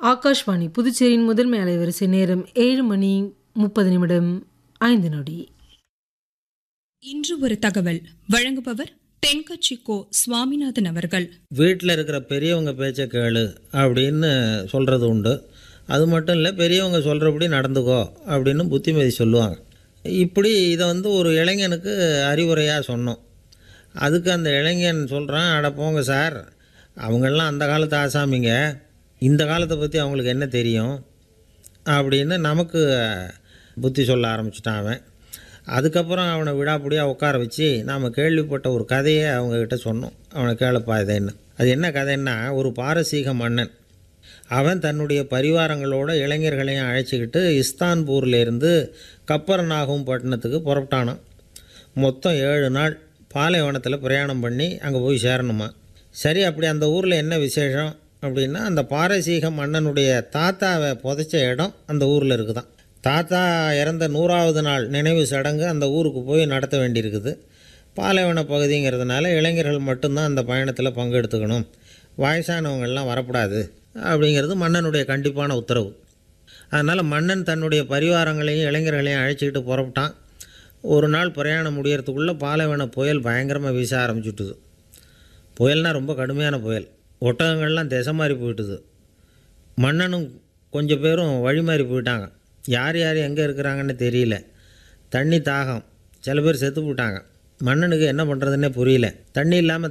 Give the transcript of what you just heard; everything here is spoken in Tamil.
ஆகாஷ்வாணி புதுச்சேரியின் முதன்மை அலைவரிசை நேரம் ஏழு மணி முப்பது நிமிடம் ஐந்து நொடி இன்று ஒரு தகவல் வழங்குபவர் தென்கட்சி கோ சுவாமிநாதன் அவர்கள் வீட்டில் இருக்கிற பெரியவங்க பேச்சை கேளு அப்படின்னு சொல்கிறது உண்டு அது மட்டும் இல்லை பெரியவங்க சொல்கிறபடி நடந்துக்கோ அப்படின்னு புத்திமதி சொல்லுவாங்க இப்படி இதை வந்து ஒரு இளைஞனுக்கு அறிவுரையாக சொன்னோம் அதுக்கு அந்த இளைஞன் சொல்கிறான் அட போங்க சார் அவங்கெல்லாம் அந்த காலத்து ஆசாமிங்க இந்த காலத்தை பற்றி அவங்களுக்கு என்ன தெரியும் அப்படின்னு நமக்கு புத்தி சொல்ல ஆரம்பிச்சிட்டான் அவன் அதுக்கப்புறம் அவனை விடாப்பிடியாக உட்கார வச்சு நாம் கேள்விப்பட்ட ஒரு கதையை அவங்கக்கிட்ட சொன்னோம் அவனை கேளுப்பா இதுன்னு அது என்ன கதைன்னா ஒரு பாரசீக மன்னன் அவன் தன்னுடைய பரிவாரங்களோட இளைஞர்களையும் அழைச்சிக்கிட்டு இஸ்தான்பூர்லேருந்து கப்பரநாகும் பட்டணத்துக்கு புறப்பட்டானான் மொத்தம் ஏழு நாள் பாலைவனத்தில் பிரயாணம் பண்ணி அங்கே போய் சேரணுமா சரி அப்படி அந்த ஊரில் என்ன விசேஷம் அப்படின்னா அந்த பாரசீக மன்னனுடைய தாத்தாவை புதைச்ச இடம் அந்த ஊரில் இருக்குதான் தாத்தா இறந்த நூறாவது நாள் நினைவு சடங்கு அந்த ஊருக்கு போய் நடத்த வேண்டியிருக்குது பாலைவன பகுதிங்கிறதுனால இளைஞர்கள் மட்டும்தான் அந்த பயணத்தில் பங்கெடுத்துக்கணும் வயசானவங்கள்லாம் வரக்கூடாது அப்படிங்கிறது மன்னனுடைய கண்டிப்பான உத்தரவு அதனால் மன்னன் தன்னுடைய பரிவாரங்களையும் இளைஞர்களையும் அழைச்சிக்கிட்டு புறப்பட்டான் ஒரு நாள் பிரயாணம் முடியறதுக்குள்ளே பாலைவன புயல் பயங்கரமாக வீச ஆரம்பிச்சுட்டுது புயல்னால் ரொம்ப கடுமையான புயல் ஒட்டகங்கள்லாம் திசை மாறி போயிட்டுது மன்னனும் கொஞ்சம் பேரும் வழி மாறி போயிட்டாங்க யார் யார் எங்கே இருக்கிறாங்கன்னு தெரியல தண்ணி தாகம் சில பேர் செத்து போட்டாங்க மன்னனுக்கு என்ன பண்ணுறதுன்னே புரியல தண்ணி இல்லாமல்